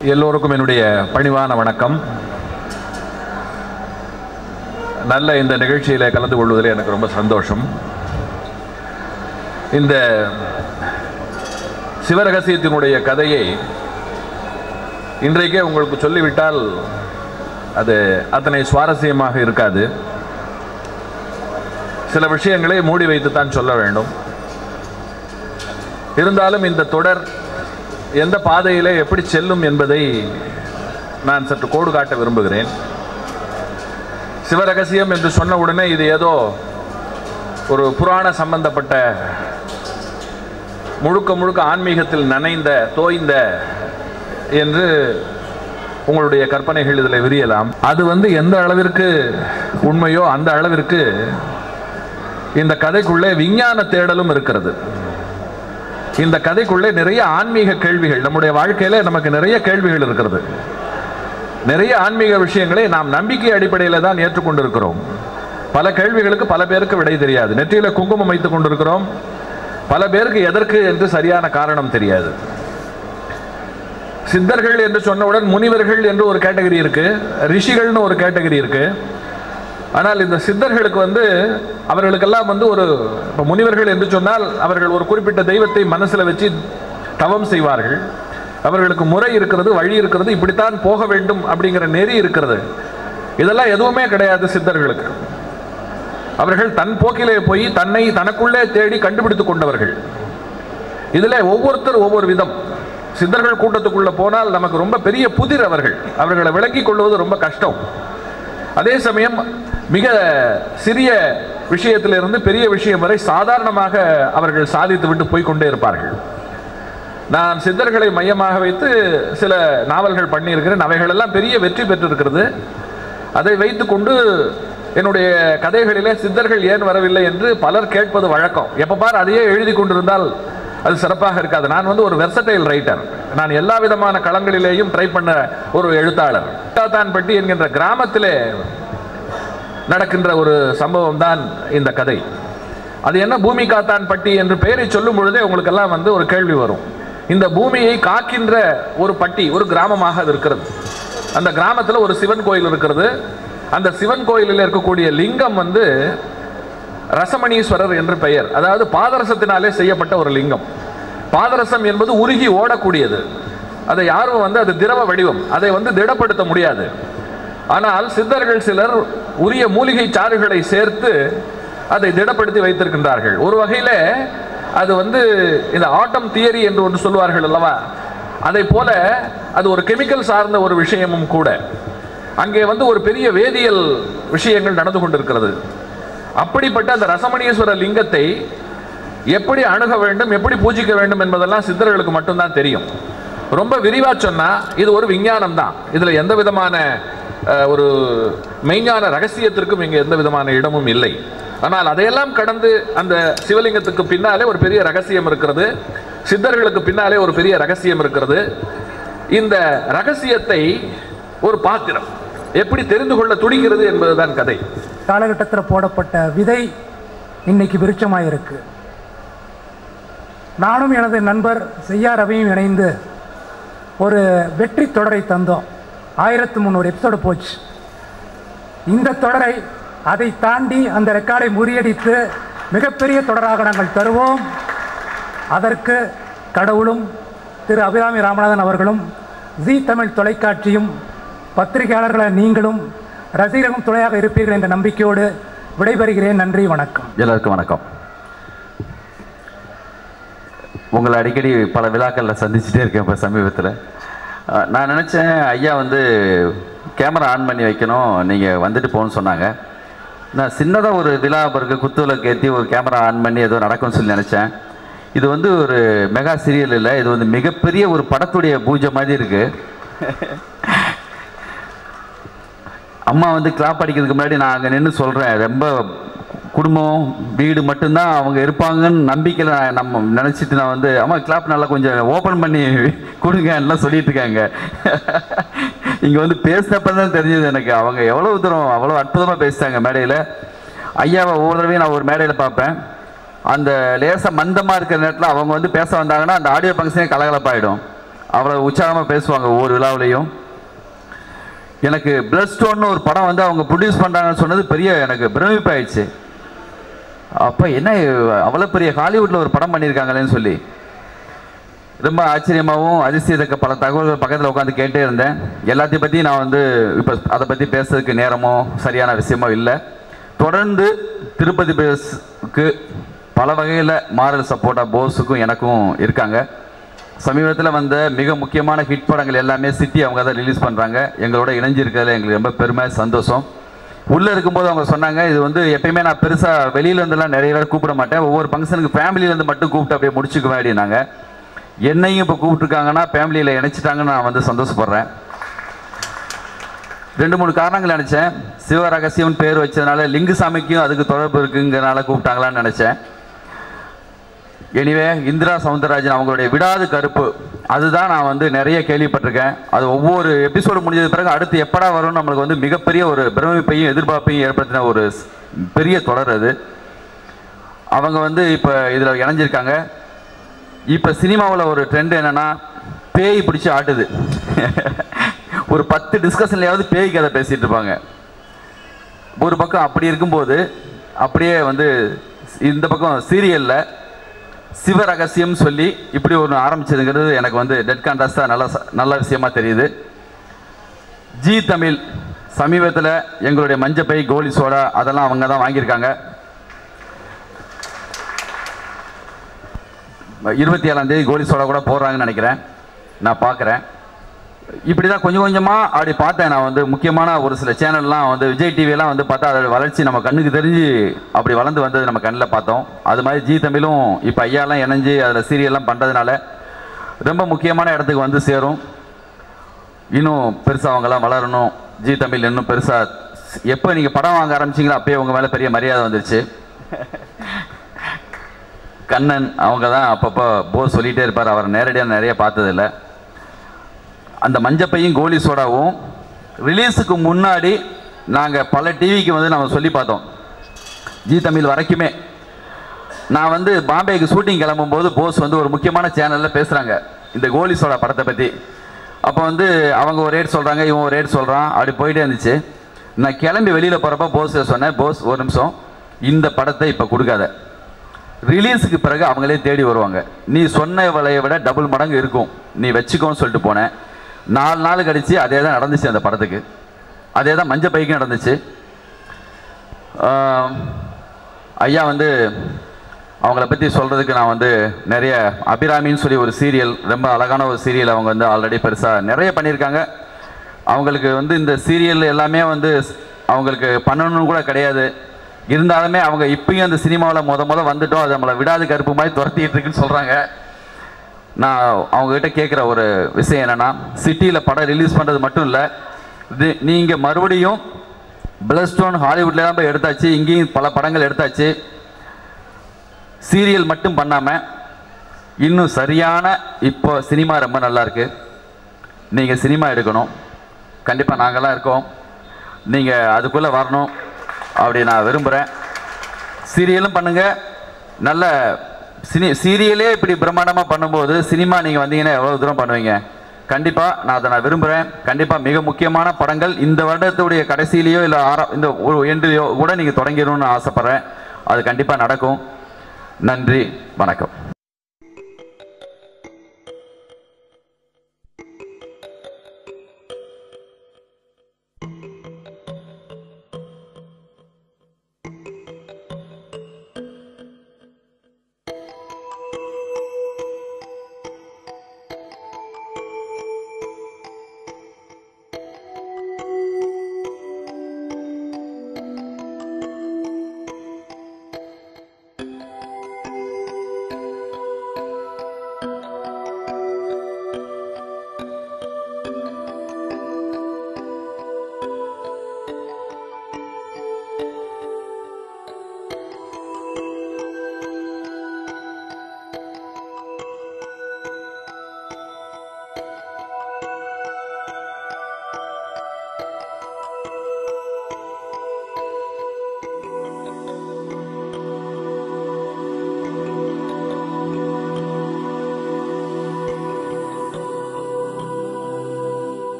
எல்லோருக்கும் என்னுடைய பணிவான வணக்கம் நல்ல இந்த நிகழ்ச்சியில் கலந்து கொள்வதில் எனக்கு ரொம்ப சந்தோஷம் இந்த சிவரகசியத்தினுடைய கதையை இன்றைக்கே உங்களுக்கு சொல்லிவிட்டால் அது அத்தனை சுவாரஸ்யமாக இருக்காது சில விஷயங்களை மூடி வைத்துத்தான் சொல்ல வேண்டும் இருந்தாலும் இந்த தொடர் எந்த பாதையிலே எப்படி செல்லும் என்பதை நான் சற்று கோடு காட்ட விரும்புகிறேன் சிவரகசியம் என்று சொன்ன உடனே இது ஏதோ ஒரு புராண சம்பந்தப்பட்ட முழுக்க முழுக்க ஆன்மீகத்தில் நனைந்த தோய்ந்த என்று உங்களுடைய கற்பனைகள் இதில் விரியலாம் அது வந்து எந்த அளவிற்கு உண்மையோ அந்த அளவிற்கு இந்த கதைக்குள்ளே விஞ்ஞான தேடலும் இருக்கிறது இந்த கதைக்குள்ளே நிறைய ஆன்மீக கேள்விகள் நம்முடைய வாழ்க்கையில நமக்கு நிறைய கேள்விகள் இருக்கிறது நிறைய ஆன்மீக விஷயங்களை நாம் நம்பிக்கை அடிப்படையில் தான் ஏற்றுக்கொண்டிருக்கிறோம் பல கேள்விகளுக்கு பல பேருக்கு விடை தெரியாது நெற்றியில குங்குமம் வைத்துக் கொண்டிருக்கிறோம் பல பேருக்கு எதற்கு என்று சரியான காரணம் தெரியாது சித்தர்கள் என்று சொன்னவுடன் முனிவர்கள் என்று ஒரு கேட்டகரி இருக்கு ரிஷிகள்னு ஒரு கேட்டகரி இருக்கு ஆனால் இந்த சித்தர்களுக்கு வந்து அவர்களுக்கெல்லாம் வந்து ஒரு இப்போ முனிவர்கள் என்று சொன்னால் அவர்கள் ஒரு குறிப்பிட்ட தெய்வத்தை மனசில் வச்சு தவம் செய்வார்கள் அவர்களுக்கு முறை இருக்கிறது வழி இருக்கிறது இப்படித்தான் போக வேண்டும் அப்படிங்கிற நெறி இருக்கிறது இதெல்லாம் எதுவுமே கிடையாது சித்தர்களுக்கு அவர்கள் தன் போக்கிலே போய் தன்னை தனக்குள்ளே தேடி கண்டுபிடித்துக் கொண்டவர்கள் இதில் ஒவ்வொருத்தர் ஒவ்வொரு விதம் சித்தர்கள் கூட்டத்துக்குள்ள போனால் நமக்கு ரொம்ப பெரிய புதிர் அவர்கள் அவர்களை விளங்கிக் கொள்வது ரொம்ப கஷ்டம் அதே சமயம் மிக சிறிய விஷயத்திலிருந்து பெரிய விஷயம் வரை சாதாரணமாக அவர்கள் சாதித்து விட்டு போய்க்கொண்டே இருப்பார்கள் நான் சித்தர்களை மையமாக வைத்து சில நாவல்கள் பண்ணியிருக்கிறேன் அவைகளெல்லாம் பெரிய வெற்றி பெற்றிருக்கிறது அதை வைத்துக்கொண்டு என்னுடைய கதைகளிலே சித்தர்கள் ஏன் வரவில்லை என்று பலர் கேட்பது வழக்கம் எப்போ பார் அதையே எழுதி கொண்டிருந்தால் அது சிறப்பாக இருக்காது நான் வந்து ஒரு வெர்சடைல் ரைட்டர் நான் எல்லா விதமான களங்களிலேயும் ட்ரை பண்ண ஒரு எழுத்தாளர் தாத்தான்பட்டி என்கின்ற கிராமத்திலே நடக்கின்ற ஒரு சம்பவம் தான் இந்த கதை அது என்ன பூமி காத்தான் பட்டி என்று பெயரை சொல்லும் பொழுதே உங்களுக்கெல்லாம் வந்து ஒரு கேள்வி வரும் இந்த பூமியை காக்கின்ற ஒரு பட்டி ஒரு கிராமமாக அது இருக்கிறது அந்த கிராமத்தில் ஒரு சிவன் கோயில் இருக்கிறது அந்த சிவன் கோயிலில் இருக்கக்கூடிய லிங்கம் வந்து ரசமணீஸ்வரர் என்று பெயர் அதாவது பாதரசத்தினாலே செய்யப்பட்ட ஒரு லிங்கம் பாதரசம் என்பது உருகி ஓடக்கூடியது அதை யாரும் வந்து அது திரவ வடிவம் அதை வந்து திடப்படுத்த முடியாது ஆனால் சித்தர்கள் சிலர் உரிய மூலிகை சாறுகளை சேர்த்து அதை திடப்படுத்தி வைத்திருக்கின்றார்கள் ஒரு வகையில் அது வந்து இந்த ஆட்டம் தியரி என்று ஒன்று சொல்வார்கள் அல்லவா அதை போல அது ஒரு கெமிக்கல் சார்ந்த ஒரு விஷயமும் கூட அங்கே வந்து ஒரு பெரிய வேதியியல் விஷயங்கள் நடந்து கொண்டிருக்கிறது அப்படிப்பட்ட அந்த ரசமணீஸ்வர லிங்கத்தை எப்படி அணுக வேண்டும் எப்படி பூஜிக்க வேண்டும் என்பதெல்லாம் சித்தர்களுக்கு மட்டும்தான் தெரியும் ரொம்ப விரிவா சொன்னா இது ஒரு விஞ்ஞானம் தான் இதுல எந்த விதமான அஹ், ஒரு மெய்ஞான ரகசியத்திற்கும் இங்கே எந்த விதமான இடமும் இல்லை ஆனால் அதையெல்லாம் கடந்து அந்த சிவலிங்கத்துக்கு பின்னாலே ஒரு பெரிய ரகசியம் இருக்கிறது சித்தர்களுக்கு பின்னாலே ஒரு பெரிய ரகசியம் இருக்கிறது இந்த ரகசியத்தை ஒரு பாத்திரம் எப்படி தெரிந்து கொள்ள துடிக்கிறது என்பதுதான் கதை காலகட்டத்தில் போடப்பட்ட விதை இன்னைக்கு விருட்சமாக இருக்கு நானும் எனது நண்பர் செய்யா ரவியும் இணைந்து ஒரு வெற்றி தொடரை தந்தோம் ஆயிரத்து முந்நூறு எபிசோடு போச்சு இந்த தொடரை அதை தாண்டி அந்த ரெக்கார்டை முறியடித்து மிகப்பெரிய தொடராக நாங்கள் தருவோம் அதற்கு கடவுளும் திரு அபிராமி ராமநாதன் அவர்களும் ஜி தமிழ் தொலைக்காட்சியும் பத்திரிகையாளர்களான நீங்களும் ரசிகர்களும் துணையாக இருப்பீர்கள் என்ற நம்பிக்கையோடு விடைபெறுகிறேன் நன்றி வணக்கம் எல்லாருக்கும் வணக்கம் உங்களை அடிக்கடி பல விழாக்களில் சந்திச்சுட்டே இருக்கேன் இப்போ சமீபத்தில் அஹ், நான் நினச்சேன் ஐயா வந்து கேமரா ஆன் பண்ணி வைக்கணும் நீங்கள் வந்துட்டு போகணும்னு சொன்னாங்க நான் சின்னதாக ஒரு விழா பிறகு குத்துவிளக்கு ஏற்றி ஒரு கேமரா ஆன் பண்ணி ஏதோ நடக்கும்னு சொல்லி நினச்சேன் இது வந்து ஒரு மெகா சீரியல் இல்லை இது வந்து மிகப்பெரிய ஒரு படத்துடைய பூஜை மாதிரி இருக்குது அம்மா வந்து கிளாப் அடிக்கிறதுக்கு முன்னாடி நான் அங்கே நின்று சொல்கிறேன் ரொம்ப குடும்பம் வீடு மட்டும்தான் அவங்க இருப்பாங்கன்னு நம்பிக்கையில் நான் நம்ம நினச்சிட்டு நான் வந்து அம்மா கிளாப் நல்லா கொஞ்சம் ஓப்பன் பண்ணி கொடுங்க எல்லாம் சொல்லிட்டு இருக்காங்க இங்கே வந்து பேசினப்ப தான் தெரிஞ்சது எனக்கு அவங்க எவ்வளோ தூரம் அவ்வளோ அற்புதமாக பேசிட்டாங்க மேடையில் ஐயாவை ஒவ்வொரு தடவையும் நான் ஒரு மேடையில் பார்ப்பேன் அந்த லேசாக மந்தமாக இருக்கிற நேரத்தில் அவங்க வந்து பேச வந்தாங்கன்னா அந்த ஆடியோ ஃபங்க்ஷனே கலகலப்பாயிடும் அவ்வளோ உற்சாகமாக பேசுவாங்க ஒவ்வொரு விழாவிலையும் எனக்கு பிளட் ஸ்டோன்னு ஒரு படம் வந்து அவங்க ப்ரொடியூஸ் பண்ணுறாங்கன்னு சொன்னது பெரிய எனக்கு பிரமிப்பாயிடுச்சு அப்போ என்ன அவ்வளோ பெரிய ஹாலிவுட்டில் ஒரு படம் பண்ணியிருக்காங்களேன்னு சொல்லி ரொம்ப ஆச்சரியமாகவும் அதிசயத்தக்க பல தகவல்கள் பக்கத்தில் உட்காந்து கேட்டே இருந்தேன் எல்லாத்தையும் பற்றி நான் வந்து இப்போ அதை பற்றி பேசுறதுக்கு நேரமோ சரியான விஷயமோ இல்லை தொடர்ந்து திருப்பதி பேஸுக்கு பல வகையில் மாரல் சப்போர்ட்டாக போஸுக்கும் எனக்கும் இருக்காங்க சமீபத்தில் வந்த மிக முக்கியமான ஹிட் படங்கள் எல்லாமே சிட்டி அவங்க தான் ரிலீஸ் பண்ணுறாங்க எங்களோட இணைஞ்சிருக்கிறதுல எங்களுக்கு ரொம்ப பெருமை சந்தோஷம் உள்ளே இருக்கும்போது அவங்க சொன்னாங்க இது வந்து எப்பயுமே நான் பெருசாக வெளியிலேருந்துலாம் நிறைய பேர் கூப்பிட மாட்டேன் ஒவ்வொரு ஃபங்க்ஷனுக்கு ஃபேமிலியிலேருந்து மட்டும் கூப்பிட்டு அப்படியே முடிச்சுக்குவேன் அப்படின்னாங்க என்னையும் இப்போ கூப்பிட்டுருக்காங்கன்னா ஃபேமிலியில் இணைச்சிட்டாங்கன்னு நான் வந்து சந்தோஷப்படுறேன் ரெண்டு மூணு காரணங்கள் நினச்சேன் சிவரகசியம் பேர் வச்சதுனால லிங்குசாமிக்கும் அதுக்கு தொடர்பு இருக்குங்கிறனால கூப்பிட்டாங்களான்னு நினச்சேன் எனிவே இந்திரா சவுந்தரராஜன் அவங்களுடைய விடாது கருப்பு அதுதான் நான் வந்து நிறைய கேள்விப்பட்டிருக்கேன் அது ஒவ்வொரு எபிசோடு முடிஞ்சது பிறகு அடுத்து எப்படா வரும்னு நம்மளுக்கு வந்து மிகப்பெரிய ஒரு பிரமிப்பையும் எதிர்பார்ப்பையும் ஏற்படுத்தின ஒரு ஸ்- பெரிய தொடர் அது அவங்க வந்து இப்போ இதில் இணைஞ்சிருக்காங்க இப்போ சினிமாவில் ஒரு ட்ரெண்ட் என்னன்னா பேய் பிடிச்சி ஆட்டுது ஒரு பத்து டிஸ்கஷன்லையாவது பேய் கதை பேசிட்டு இருப்பாங்க ஒரு பக்கம் அப்படி இருக்கும்போது அப்படியே வந்து இந்த பக்கம் சீரியலில் சிவரகசியம் சொல்லி இப்படி ஒன்று ஆரம்பிச்சதுங்கிறது எனக்கு வந்து டெட் கான்ட்ராஸ்டாக நல்ல ச- நல்ல விஷயமா தெரியுது ஜி தமிழ் சமீபத்தில் எங்களுடைய மஞ்சப்பை கோலி சோடா அதெல்லாம் அவங்க தான் வாங்கியிருக்காங்க இருபத்தி ஏழாம் தேதி கோலி சோடா கூட போடுறாங்கன்னு நினைக்கிறேன் நான் பார்க்குறேன் இப்படி தான் கொஞ்சம் கொஞ்சமாக அப்படி பார்த்தேன் நான் வந்து முக்கியமான ஒரு சில சேனல்லாம் வந்து விஜய் டிவியெல்லாம் வந்து பார்த்தா அதோட வளர்ச்சி நம்ம கண்ணுக்கு தெரிஞ்சு அப்படி வளர்ந்து வந்தது நம்ம கண்ணில் பார்த்தோம் அது மாதிரி ஜி தமிழும் இப்போ ஐயாலாம் இணைஞ்சு அதில் சீரியல்லாம் பண்ணுறதுனால ரொம்ப முக்கியமான இடத்துக்கு வந்து சேரும் இன்னும் பெருசாக அவங்கெல்லாம் வளரணும் ஜி தமிழ் இன்னும் பெருசாக எப்போ நீங்கள் படம் வாங்க ஆரம்பிச்சீங்களோ அப்பயே உங்கள் மேலே பெரிய மரியாதை வந்துருச்சு கண்ணன் அவங்க தான் அப்பப்போ போஸ் சொல்லிகிட்டே இருப்பார் அவர் நேரடியாக நிறைய பார்த்ததில்ல அந்த மஞ்சப்பையும் கோலி சோடாவும் ரிலீஸுக்கு முன்னாடி நாங்கள் பல டிவிக்கு வந்து நம்ம சொல்லி பார்த்தோம் ஜி தமிழ் வரைக்குமே நான் வந்து பாம்பேக்கு ஷூட்டிங் கிளம்பும்போது போஸ் வந்து ஒரு முக்கியமான சேனலில் பேசுகிறாங்க இந்த கோலி சோடா படத்தை பற்றி அப்போ வந்து அவங்க ஒரு ரேட் சொல்கிறாங்க இவன் ஒரு ரேட் சொல்கிறான் அப்படி போயிட்டே இருந்துச்சு நான் கிளம்பி வெளியில் போகிறப்ப போஸ் சொன்னேன் போஸ் ஒரு நிமிஷம் இந்த படத்தை இப்போ கொடுக்காத ரிலீஸுக்கு பிறகு அவங்களே தேடி வருவாங்க நீ சொன்ன விலையை விட டபுள் மடங்கு இருக்கும் நீ வச்சுக்கோன்னு சொல்லிட்டு போனேன் நாலு நாள் கழிச்சு அதே தான் நடந்துச்சு அந்த படத்துக்கு அதே தான் மஞ்சள் பைக்கும் நடந்துச்சு ஆஹ், ஐயா வந்து அவங்கள பற்றி சொல்கிறதுக்கு நான் வந்து நிறைய அபிராமின்னு சொல்லி ஒரு சீரியல் ரொம்ப அழகான ஒரு சீரியல் அவங்க வந்து ஆல்ரெடி பெருசாக நிறைய பண்ணியிருக்காங்க அவங்களுக்கு வந்து இந்த சீரியல் எல்லாமே வந்து அவங்களுக்கு பண்ணணும்னு கூட கிடையாது இருந்தாலுமே அவங்க இப்பயும் அந்த சினிமாவில் முத முத வந்துட்டோம் அது நம்மளை விடாது கருப்பு மாதிரி துரத்திட்டு இருக்குன்னு சொல்கிறாங்க நான் அவங்ககிட்ட கேட்குற ஒரு விஷயம் என்னென்னா சிட்டியில் படம் ரிலீஸ் பண்ணுறது மட்டும் இல்லை இது நீங்கள் மறுபடியும் பிளஸ்டோன் ஹாலிவுட்ல தான் போய் எடுத்தாச்சு இங்கேயும் பல படங்கள் எடுத்தாச்சு சீரியல் மட்டும் பண்ணாமல் இன்னும் சரியான இப்போ சினிமா ரொம்ப நல்லா இருக்கு நீங்கள் சினிமா எடுக்கணும் கண்டிப்பாக நாங்கள்லாம் இருக்கோம் நீங்கள் அதுக்குள்ளே வரணும் அப்படி நான் விரும்புகிறேன் சீரியலும் பண்ணுங்க நல்ல சினி சீரியலே இப்படி பிரம்மாண்டமாக பண்ணும்போது சினிமா நீங்கள் வந்தீங்கன்னா எவ்வளோ தூரம் பண்ணுவீங்க கண்டிப்பாக நான் அதை நான் விரும்புகிறேன் கண்டிப்பாக மிக முக்கியமான படங்கள் இந்த வருடத்துடைய கடைசியிலையோ இல்லை ஆரா இந்த ஒரு எண்டுலையோ கூட நீங்கள் தொடங்கிடணும்னு ஆசைப்பட்றேன் அது கண்டிப்பாக நடக்கும் நன்றி வணக்கம்